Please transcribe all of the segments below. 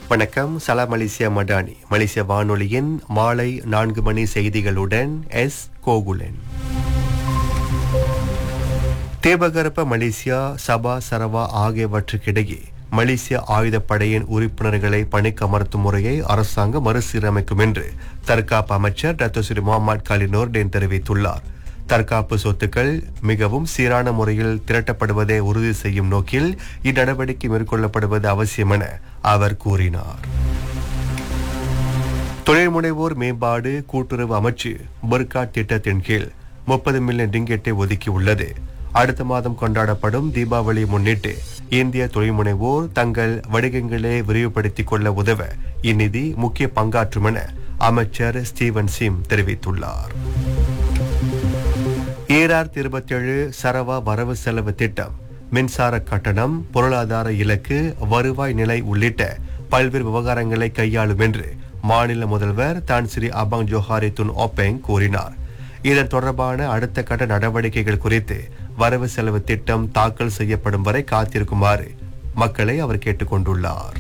வணக்கம் சலாம் மலேசியா மடானி மலேசிய வானொலியின் மாலை நான்கு மணி செய்திகளுடன் எஸ் கோகுலன் தேபகரப்ப மலேசியா சபா சரவா ஆகியவற்றுக்கிடையே மலேசிய ஆயுதப்படையின் உறுப்பினர்களை பணிக்கமர்த்தும் முறையை அரசாங்கம் மறுசீரமைக்கும் என்று தற்காப்பு அமைச்சர் டத்தோ ஸ்ரீ முகமது காலினோர்டேன் தெரிவித்துள்ளார் தற்காப்பு சொத்துக்கள் மிகவும் சீரான முறையில் திரட்டப்படுவதை உறுதி செய்யும் நோக்கில் இந்நடவடிக்கை மேற்கொள்ளப்படுவது அவசியம் என அவர் கூறினார் தொழில் முனைவோர் மேம்பாடு கூட்டுறவு அமைச்சு பர்காட் திட்டத்தின் கீழ் முப்பது மில்லியன் ரிங்கெட்டை ஒதுக்கியுள்ளது அடுத்த மாதம் கொண்டாடப்படும் தீபாவளி முன்னிட்டு இந்திய தொழில் முனைவோர் தங்கள் வணிகங்களை விரிவுபடுத்திக் கொள்ள உதவ இந்நிதி முக்கிய பங்காற்றும் என அமைச்சர் ஸ்டீவன் சிம் தெரிவித்துள்ளார் ஏஆர் இருபத்தேழு சரவா வரவு செலவு திட்டம் மின்சார கட்டணம் பொருளாதார இலக்கு வருவாய் நிலை உள்ளிட்ட பல்வேறு விவகாரங்களை கையாளும் என்று மாநில முதல்வர் தான் Sri Abang Johari Tun Openg கூறினார் இதன் தொடர்பான அடுத்த கட்ட நடவடிக்கைகள் குறித்து வரவு செலவு திட்டம் தாக்கல் செய்யப்படும் வரை காத்திருக்குமாறு மக்களை அவர் கேட்டுக்கொண்டுள்ளார்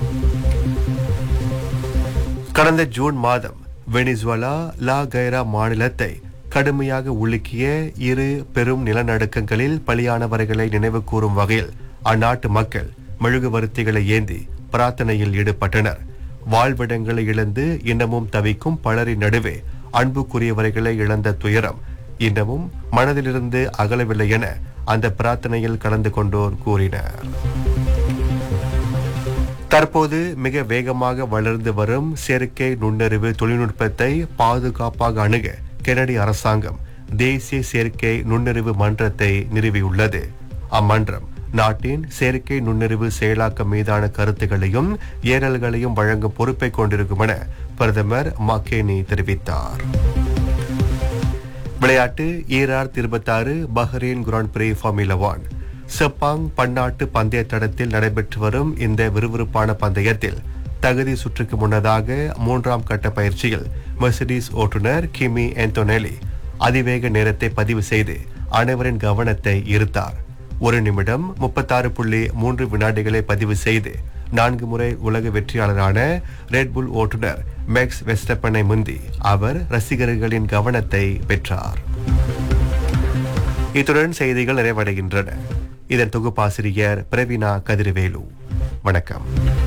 கடந்த ஜூன் மாதம் வெனிசுவலா லா கைரா மாநிலத்தை கடுமையாக உலுக்கிய இரு பெரும் நிலநடுக்கங்களில் பலியானவர்களை நினைவு கூறும் வகையில் அந்நாட்டு மக்கள் மெழுகுவர்த்திகளை ஏந்தி பிரார்த்தனையில் ஈடுபட்டனர் வாழ்விடங்களை இழந்து இன்னமும் தவிக்கும் பலரின் நடுவே அன்புக்குரியவர்களை இழந்த துயரம் இன்னமும் மனதிலிருந்து அகலவில்லை என அந்த பிரார்த்தனையில் கலந்து கொண்டோர் கூறினர் தற்போது மிக வேகமாக வளர்ந்து வரும் செயற்கை நுண்ணறிவு தொழில்நுட்பத்தை பாதுகாப்பாக அணுக கெனடி அரசாங்கம் தேசிய செயற்கை நுண்ணறிவு மன்றத்தை நிறுவியுள்ளது அம்மன்றம் நாட்டின் செயற்கை நுண்ணறிவு செயலாக்கம் மீதான கருத்துகளையும் ஏறல்களையும் வழங்கும் பொறுப்பை கொண்டிருக்கும் என பிரதமர் மக்கேனி தெரிவித்தார் விளையாட்டு ஈரார் இருபத்தாறு Bahrain grand prix formula one Sepang பன்னாட்டு பந்தய தடத்தில் நடைபெற்று வரும் இந்த விறுவிறுப்பான பந்தயத்தில் தகுதி சுற்றுக்கு முன்னதாக மூன்றாம் கட்ட பயிற்சியில் மெர்சிடிஸ் ஓட்டுநர் கிமி ஆண்டோனெலி அதிவேக நேரத்தை பதிவு செய்து அனைவரின் கவனத்தை ஈர்த்தார் ஒரு நிமிடம் முப்பத்தாறு புள்ளி மூன்று வினாடிகளை பதிவு செய்து நான்கு முறை உலக வெற்றியாளரான ரெட்புல் ஓட்டுநர் மேக்ஸ் வெஸ்டப்பனை முந்தி அவர் ரசிகர்களின் கவனத்தை பெற்றார் இத்துடன் செய்திகள் நிறைவடைகின்றன இதன் தொகுப்பாசிரியர் பிரவீனா கதிர்வேலு வணக்கம்